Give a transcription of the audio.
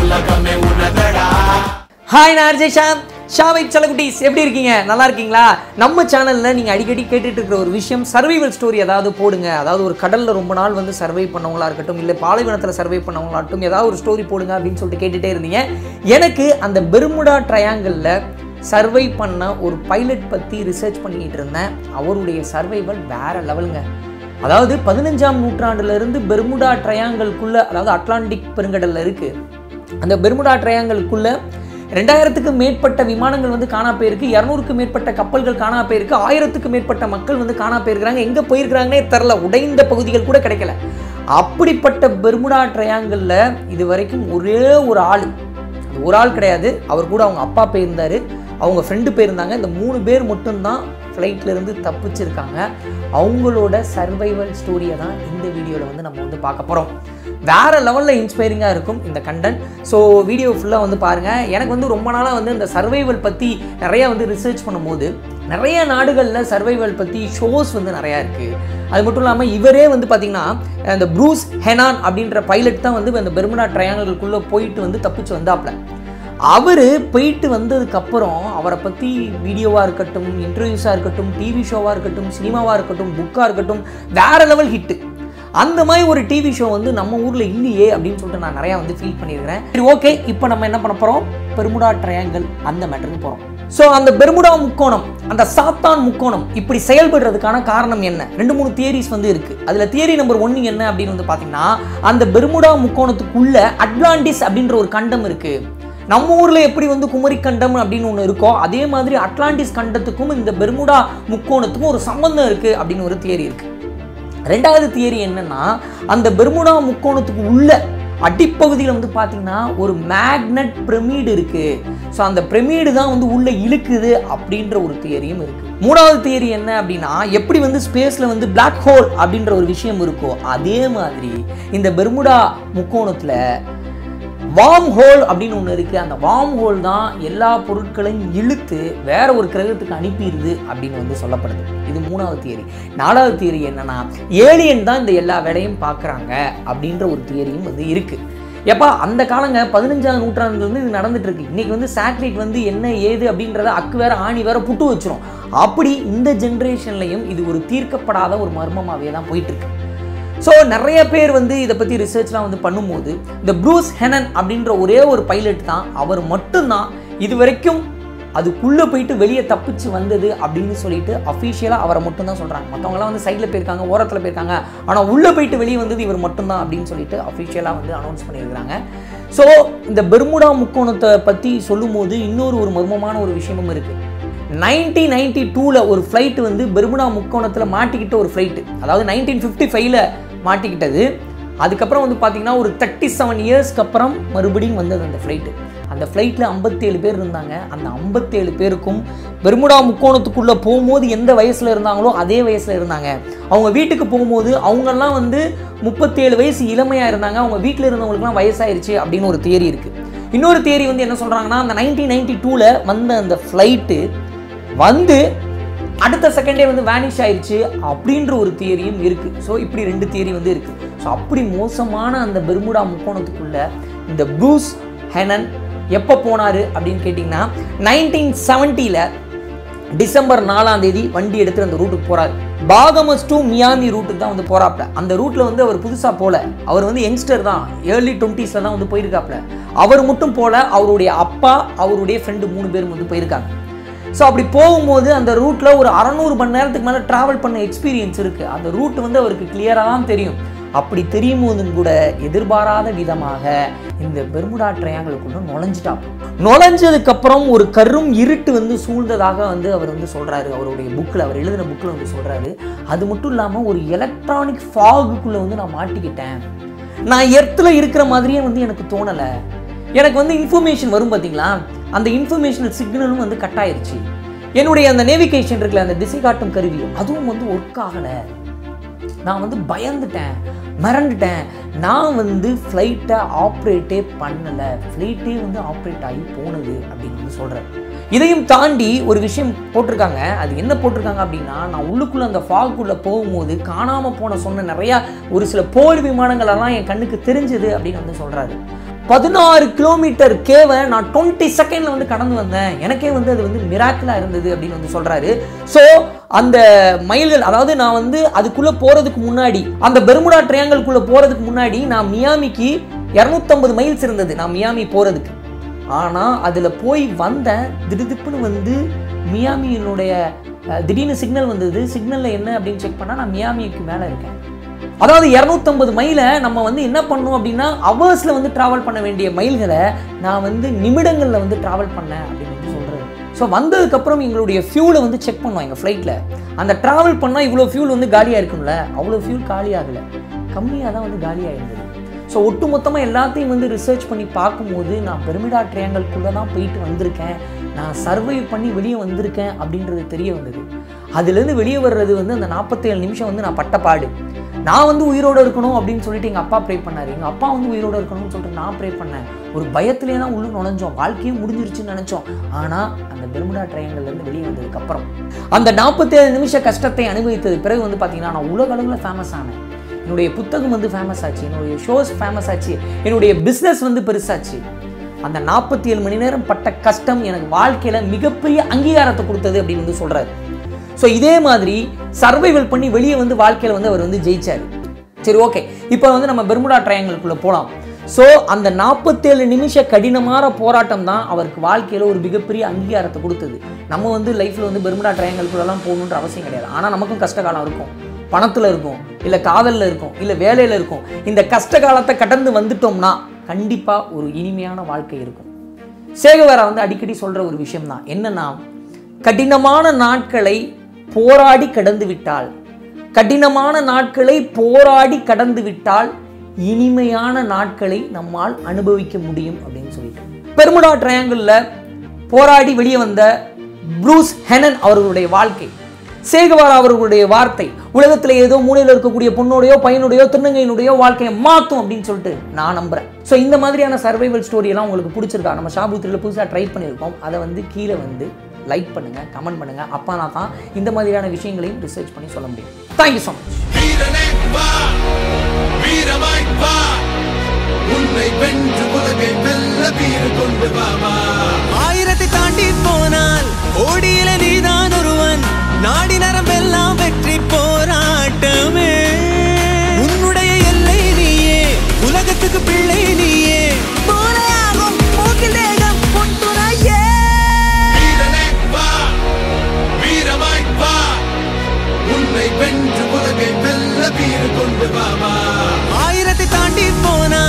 உலகமே உனதடா ஹாய் நான் அர்ஜய் ஷாம் ஷாவை சலகுட்டீஸ் எப்படி இருக்கீங்க நல்லா இருக்கீங்களா நம்ம சேனலில் நீங்கள் அடிக்கடி கேட்டுட்டு இருக்கிற ஒரு விஷயம் சர்வைவல் ஸ்டோரி ஏதாவது போடுங்க அதாவது ஒரு கடலில் ரொம்ப நாள் வந்து சர்வை பண்ணவங்களா இருக்கட்டும் இல்லை பாலைவனத்தில் சர்வை பண்ணவங்களாகட்டும் ஏதாவது ஒரு ஸ்டோரி போடுங்க அப்படின்னு சொல்லிட்டு கேட்டுகிட்டே இருந்தீங்க எனக்கு அந்த பெர்முடா ட்ரையாங்கிளில் சர்வை பண்ண ஒரு பைலட் பற்றி ரிசர்ச் பண்ணிக்கிட்டு இருந்தேன் அவருடைய சர்வைவல் வேற லெவலுங்க அதாவது பதினஞ்சாம் நூற்றாண்டுல இருந்து பெர்முடா ட்ரையாங்கல்குள்ள அதாவது அட்லாண்டிக் பெருங்கடல்ல இருக்கு அந்த பெர்முடா ட்ரையாங்கலுக்குள்ள ரெண்டாயிரத்துக்கு மேற்பட்ட விமானங்கள் வந்து காணா போயிருக்கு இரநூறுக்கு மேற்பட்ட கப்பல்கள் காணா போயிருக்கு ஆயிரத்துக்கு மேற்பட்ட மக்கள் வந்து காணா போயிருக்கிறாங்க எங்கே போயிருக்கிறாங்கன்னே தெரில உடைந்த பகுதிகள் கூட கிடைக்கல அப்படிப்பட்ட பெர்முடா ட்ரையாங்கல்ல இது வரைக்கும் ஒரே ஒரு ஆள் அது ஒரு ஆள் கிடையாது அவர் கூட அவங்க அப்பா போயிருந்தாரு அவங்க ஃப்ரெண்டு போயிருந்தாங்க இந்த மூணு பேர் மட்டும்தான் ஃப்ளைட்ல இருந்து தப்பிச்சிருக்காங்க அவங்களோட சர்வைவல் ஸ்டோரியை தான் இந்த வீடியோவில் வந்து நம்ம வந்து பார்க்க போகிறோம் வேற லெவலில் இன்ஸ்பைரிங்காக இருக்கும் இந்த கண்டென்ட் ஸோ வீடியோ ஃபுல்லாக வந்து பாருங்கள் எனக்கு வந்து ரொம்ப நாளாக வந்து இந்த சர்வைவல் பற்றி நிறையா வந்து ரிசர்ச் பண்ணும்போது நிறைய நாடுகளில் சர்வைவல் பற்றி ஷோஸ் வந்து நிறையா இருக்குது அது மட்டும் இல்லாமல் இவரே வந்து பார்த்திங்கன்னா இந்த ப்ரூஸ் ஹெனான் அப்படின்ற பைலட் தான் வந்து இந்த பெர்முடா ட்ரையாங்கலுக்குள்ளே போயிட்டு வந்து தப்பிச்சு வந்தாப்ல அவர் போயிட்டு வந்ததுக்கப்புறம் அவரை பற்றி வீடியோவாக இருக்கட்டும் இன்டர்வியூஸாக இருக்கட்டும் டிவி ஷோவாக இருக்கட்டும் சினிமாவாக இருக்கட்டும் புக்காக இருக்கட்டும் வேற லெவல் ஹிட்டு அந்த மாதிரி ஒரு டிவி ஷோ வந்து நம்ம ஊரில் இல்லையே அப்படின்னு சொல்லிட்டு நான் நிறையா வந்து ஃபீல் பண்ணியிருக்கிறேன் சரி ஓகே இப்போ நம்ம என்ன பண்ண போகிறோம் பெர்முடா ட்ரையாங்கல் அந்த மேட்டருக்கு போகிறோம் ஸோ அந்த பெர்முடா முக்கோணம் அந்த சாத்தான் முக்கோணம் இப்படி செயல்படுறதுக்கான காரணம் என்ன ரெண்டு மூணு தியரிஸ் வந்து இருக்கு அதில் தியரி நம்பர் ஒன்று என்ன அப்படின்னு வந்து பார்த்தீங்கன்னா அந்த பெர்முடா முக்கோணத்துக்குள்ள அட்லாண்டிஸ் அப்படின்ற ஒரு கண்டம் இருக்கு நம்ம ஊரில் எப்படி வந்து குமரி கண்டம் அப்படின்னு ஒன்று இருக்கோ அதே மாதிரி அட்லாண்டிஸ் கண்டத்துக்கும் இந்த பெர்முடா முக்கோணத்துக்கும் ஒரு சம்பந்தம் இருக்கு அப்படின்னு ஒரு தியரி இருக்கு ரெண்டாவது தியரி என்னன்னா அந்த பெர்முடா முக்கோணத்துக்கு உள்ள அடிப்பகுதியில் வந்து பார்த்தீங்கன்னா ஒரு மேக்னட் பிரமிடு இருக்கு ஸோ அந்த பிரமிடு தான் வந்து உள்ள இழுக்குது அப்படின்ற ஒரு தியரியும் இருக்கு மூணாவது தியரி என்ன அப்படின்னா எப்படி வந்து ஸ்பேஸ்ல வந்து பிளாக் ஹோல் அப்படின்ற ஒரு விஷயம் இருக்கோ அதே மாதிரி இந்த பெர்முடா முக்கோணத்துல வார்ம் ஹோல் அப்படின்னு ஒன்று இருக்குது அந்த வார்ம் ஹோல் தான் எல்லா பொருட்களையும் இழுத்து வேற ஒரு கிரகத்துக்கு அனுப்பிடுது அப்படின்னு வந்து சொல்லப்படுது இது மூணாவது தியரி நாலாவது தியரி என்னன்னா ஏலியன் தான் இந்த எல்லா வேலையும் பார்க்குறாங்க அப்படின்ற ஒரு தியரியும் வந்து இருக்குது எப்பா அந்த காலங்க பதினஞ்சாம் நூற்றாண்டுலேருந்து இது நடந்துட்டு இருக்கு இன்னைக்கு வந்து சேட்டலைட் வந்து என்ன ஏது அப்படின்றத அக்கு வேற ஆணி வேற புட்டு வச்சிரும் அப்படி இந்த ஜென்ரேஷன்லையும் இது ஒரு தீர்க்கப்படாத ஒரு மர்மமாகவே தான் போயிட்டு இருக்கு ஸோ நிறைய பேர் வந்து இதை பற்றி ரிசர்ச்லாம் வந்து பண்ணும்போது இந்த ப்ரூஸ் ஹெனன் அப்படின்ற ஒரே ஒரு பைலட் தான் அவர் மட்டும்தான் இது வரைக்கும் அதுக்குள்ளே போயிட்டு வெளியே தப்பிச்சு வந்தது அப்படின்னு சொல்லிட்டு அஃபீஷியலாக அவரை மட்டும்தான் சொல்கிறாங்க மற்றவங்களாம் வந்து சைடில் போயிருக்காங்க ஓரத்தில் போயிருக்காங்க ஆனால் உள்ளே போயிட்டு வெளியே வந்தது இவர் மட்டும்தான் அப்படின்னு சொல்லிட்டு அஃபீஷியலாக வந்து அனௌன்ஸ் பண்ணியிருக்கிறாங்க ஸோ இந்த பெர்முடா முக்கோணத்தை பற்றி சொல்லும்போது இன்னொரு ஒரு மர்மமான ஒரு விஷயமும் இருக்குது நைன்டீன் நைன்டி டூவில் ஒரு ஃப்ளைட் வந்து பெர்முடா முக்கோணத்தில் மாட்டிக்கிட்ட ஒரு ஃப்ளைட்டு அதாவது நைன்டீன் ஃபிஃப்டி ஃபைவ்ல மாட்டிக்கிட்டது அதுக்கப்புறம் வந்து பார்த்தீங்கன்னா ஒரு தேர்ட்டி செவன் இயர்ஸ்க்கு அப்புறம் மறுபடியும் வந்தது அந்த ஃப்ளைட்டு அந்த ஃப்ளைட்டில் ஐம்பத்தேழு பேர் இருந்தாங்க அந்த ஐம்பத்தேழு பேருக்கும் பெர்முடா முக்கோணத்துக்குள்ளே போகும்போது எந்த வயசில் இருந்தாங்களோ அதே வயசில் இருந்தாங்க அவங்க வீட்டுக்கு போகும்போது அவங்கெல்லாம் வந்து முப்பத்தேழு வயசு இளமையாக இருந்தாங்க அவங்க வீட்டில் இருந்தவங்களுக்குலாம் வயசாயிருச்சு அப்படின்னு ஒரு தியரி இருக்குது இன்னொரு தியரி வந்து என்ன சொல்கிறாங்கன்னா அந்த நைன்டீன் நைன்டி டூவில் வந்த அந்த ஃப்ளைட்டு வந்து அடுத்த செகண்டே வந்து வேனிஷ் ஆயிடுச்சு அப்படின்ற ஒரு தியரியும் இருக்குது ஸோ இப்படி ரெண்டு தியரி வந்து இருக்குது ஸோ அப்படி மோசமான அந்த பெர்முடா முக்கோணத்துக்குள்ள இந்த ப்ரூஸ் ஹெனன் எப்போ போனார் அப்படின்னு கேட்டிங்கன்னா நைன்டீன் செவன்ட்டியில் டிசம்பர் நாலாம் தேதி வண்டி எடுத்து அந்த ரூட்டுக்கு போறாரு பாகமஸ் டு மியாமி ரூட்டுக்கு தான் வந்து போறாப்ல அந்த ரூட்ல வந்து அவர் புதுசா போல அவர் வந்து யங்ஸ்டர் தான் ஏர்லி டுவெண்ட்டீஸ்ல தான் வந்து போயிருக்காப்ல அவர் மட்டும் போல அவருடைய அப்பா அவருடைய ஃப்ரெண்டு மூணு பேரும் வந்து போயிருக்காங்க ஸோ அப்படி போகும்போது அந்த ரூட்ல ஒரு அறநூறு மணி நேரத்துக்கு மேலே டிராவல் பண்ண எக்ஸ்பீரியன்ஸ் இருக்கு அந்த ரூட் வந்து அவருக்கு கிளியராக தான் தெரியும் அப்படி தெரியும் போதும் கூட எதிர்பாராத விதமாக இந்த பெர்முடா ட்ரையாங்கலுக்குள்ள நுழைஞ்சிட்டான் நுழைஞ்சதுக்கு அப்புறம் ஒரு கரும் இருட்டு வந்து சூழ்ந்ததாக வந்து அவர் வந்து சொல்றாரு அவருடைய புக்கில் அவர் எழுதின புக்கில் வந்து சொல்றாரு அது மட்டும் இல்லாமல் ஒரு எலக்ட்ரானிக் ஃபாகுக்குள்ள வந்து நான் மாட்டிக்கிட்டேன் நான் எர்த்தில் இருக்கிற மாதிரியே வந்து எனக்கு தோணலை எனக்கு வந்து இன்ஃபர்மேஷன் வரும் பார்த்தீங்களா அந்த இன்ஃபர்மேஷனல் சிக்னலும் வந்து கட் ஆயிருச்சு என்னுடைய அந்த நேவிகேஷன் இருக்குல்ல அந்த திசை காட்டும் கருவி அதுவும் வந்து ஒர்க் ஆகலை நான் வந்து பயந்துட்டேன் மிரண்டுட்டேன் நான் வந்து ஃப்ளைட்டை ஆப்ரேட்டே பண்ணலை ஃப்ளைட்டே வந்து ஆப்ரேட் ஆகி போனது அப்படின்னு வந்து சொல்கிறேன் இதையும் தாண்டி ஒரு விஷயம் போட்டிருக்காங்க அது என்ன போட்டிருக்காங்க அப்படின்னா நான் உள்ளுக்குள்ளே அந்த ஃபாகுக்குள்ளே போகும்போது காணாமல் போன சொன்ன நிறையா ஒரு சில போர் விமானங்களெல்லாம் என் கண்ணுக்கு தெரிஞ்சது அப்படின்னு வந்து சொல்கிறாரு பதினாறு கிலோமீட்டர் கேவை நான் டுவெண்ட்டி செகண்ட்ல வந்து கடந்து வந்தேன் எனக்கே வந்து அது வந்து மிராக்கிளா இருந்தது அப்படின்னு வந்து சொல்றாரு ஸோ அந்த மைல்கள் அதாவது நான் வந்து அதுக்குள்ள போறதுக்கு முன்னாடி அந்த பெர்முடா ட்ரையாங்கல்குள்ள போறதுக்கு முன்னாடி நான் மியாமிக்கு இரநூத்தம்பது மைல்ஸ் இருந்தது நான் மியாமி போறதுக்கு ஆனா அதுல போய் வந்தேன் திடுதிப்புன்னு வந்து மியாமியினுடைய அஹ், திடீர்னு சிக்னல் வந்தது சிக்னல்ல என்ன அப்படின்னு செக் பண்ணா நான் மியாமிக்கு மேல இருக்கேன் அதாவது இரநூத்தம்பது மைலை நம்ம வந்து என்ன பண்ணோம் அப்படின்னா அவர்ஸில் வந்து ட்ராவல் பண்ண வேண்டிய மைல்களை நான் வந்து நிமிடங்களில் வந்து ட்ராவல் பண்ணேன் அப்படின்னு வந்து சொல்கிறது ஸோ வந்ததுக்கப்புறம் எங்களுடைய ஃபியூலை வந்து செக் பண்ணோம் எங்கள் ஃப்ளைட்டில் அந்த ட்ராவல் பண்ணால் இவ்வளோ ஃபியூல் வந்து காலியாக இருக்கும்ல அவ்வளோ ஃபியூல் காலி ஆகலை கம்மியாக தான் வந்து காலியாக இருந்தது ஸோ ஒட்டுமொத்தமாக எல்லாத்தையும் வந்து ரிசர்ச் பண்ணி பார்க்கும்போது நான் பெருமிடா ட்ரையாங்கல்குள்ளே தான் போயிட்டு வந்திருக்கேன் நான் சர்வை பண்ணி வெளியே வந்திருக்கேன் அப்படின்றது தெரிய வந்தது அதுலேருந்து வெளியே வர்றது வந்து அந்த நாற்பத்தேழு நிமிஷம் வந்து நான் பட்ட பாடு நான் வந்து உயிரோடு இருக்கணும் அப்படின்னு சொல்லிட்டு எங்கள் அப்பா ப்ரே பண்ணார் எங்கள் அப்பா வந்து உயிரோடு இருக்கணும்னு சொல்லிட்டு நான் ப்ரே பண்ணேன் ஒரு பயத்திலே தான் உள்ள நுழைஞ்சோம் வாழ்க்கையும் முடிஞ்சிருச்சுன்னு நினச்சோம் ஆனால் அந்த பெர்முடா ட்ரையாங்கல்லேருந்து வெளியே வந்ததுக்கப்புறம் அந்த நாற்பத்தேழு நிமிஷ கஷ்டத்தை அனுபவித்தது பிறகு வந்து பார்த்தீங்கன்னா நான் உலக அளவில் ஃபேமஸ் ஆனேன் என்னுடைய புத்தகம் வந்து ஃபேமஸ் ஆச்சு என்னுடைய ஷோஸ் ஃபேமஸ் ஆச்சு என்னுடைய பிஸ்னஸ் வந்து பெருசாச்சு அந்த நாற்பத்தி ஏழு மணி நேரம் பட்ட கஷ்டம் எனக்கு வாழ்க்கையில் மிகப்பெரிய அங்கீகாரத்தை கொடுத்தது அப்படின்னு வந்து சொல்கிறாரு ஸோ இதே மாதிரி சர்வைவல் பண்ணி வெளியே வந்து வாழ்க்கையில் வந்து அவர் வந்து ஜெயிச்சார் சரி ஓகே இப்போ வந்து நம்ம பெர்முடா ட்ரையாங்கலுக்குள்ளே போகலாம் ஸோ அந்த நாற்பத்தேழு நிமிஷ கடினமான போராட்டம் தான் அவருக்கு வாழ்க்கையில் ஒரு மிகப்பெரிய அங்கீகாரத்தை கொடுத்தது நம்ம வந்து லைஃப்பில் வந்து பெர்முடா ட்ரையாங்கலுக்குள்ளெல்லாம் போகணுன்ற அவசியம் கிடையாது ஆனால் நமக்கும் கஷ்ட காலம் இருக்கும் பணத்தில் இருக்கும் இல்லை காதலில் இருக்கும் இல்லை வேலையில் இருக்கும் இந்த கஷ்ட காலத்தை கடந்து வந்துட்டோம்னா கண்டிப்பாக ஒரு இனிமையான வாழ்க்கை இருக்கும் சேகவேரா வந்து அடிக்கடி சொல்கிற ஒரு விஷயம் தான் என்னன்னா கடினமான நாட்களை போராடி கடந்து விட்டால் கடினமான நாட்களை போராடி கடந்து விட்டால் இனிமையான நாட்களை நம்மால் அனுபவிக்க முடியும் அப்படின்னு சொல்லிட்டு பெர்முடா ட்ரையாங்கிளில் போராடி வெளியே வந்த ப்ரூஸ் ஹெனன் அவர்களுடைய வாழ்க்கை சேகவாரா அவர்களுடைய வார்த்தை உலகத்துல ஏதோ மூலையில் இருக்கக்கூடிய பொண்ணுடையோ பையனுடையோ திருநங்கையினுடையோ வாழ்க்கையை மாற்றும் அப்படின்னு சொல்லிட்டு நான் நம்புறேன் ஸோ இந்த மாதிரியான சர்வைவல் ஸ்டோரி எல்லாம் உங்களுக்கு பிடிச்சிருக்கா நம்ம ஷாபுத்திரியில் புதுசாக ட்ரை பண்ணியிருக்கோம் அதை வந்து கீழே வந்து லைக் பண்ணுங்க கமெண்ட் பண்ணுங்க அப்பா நான் தான் இந்த மாதிரியான விஷயங்களையும் ரிசர்ச் பண்ணி சொல்ல முடியும் தேங்க்யூ ஸோ மச் வீரனே வா வீரமாய் வா உன்னை வென்று உலகை வெல்ல வீர கொண்டு வா வா ஆயிரத்தை தாண்டி போனால் ஓடியில நீதான் ஒருவன் நாடி நரம்பெல்லாம் வெற்றி போராட்டமே உன்னுடைய எல்லை நீயே உலகத்துக்கு பிள்ளை நீயே போராகும் மூக்கில் தேகம் உன் துணையே வீரனே வா வீரமாய் வா உன்னை வென்று உலகை வெல்ல வீர கொண்டு வா வா ஆயிரத்தை தாண்டி போனால்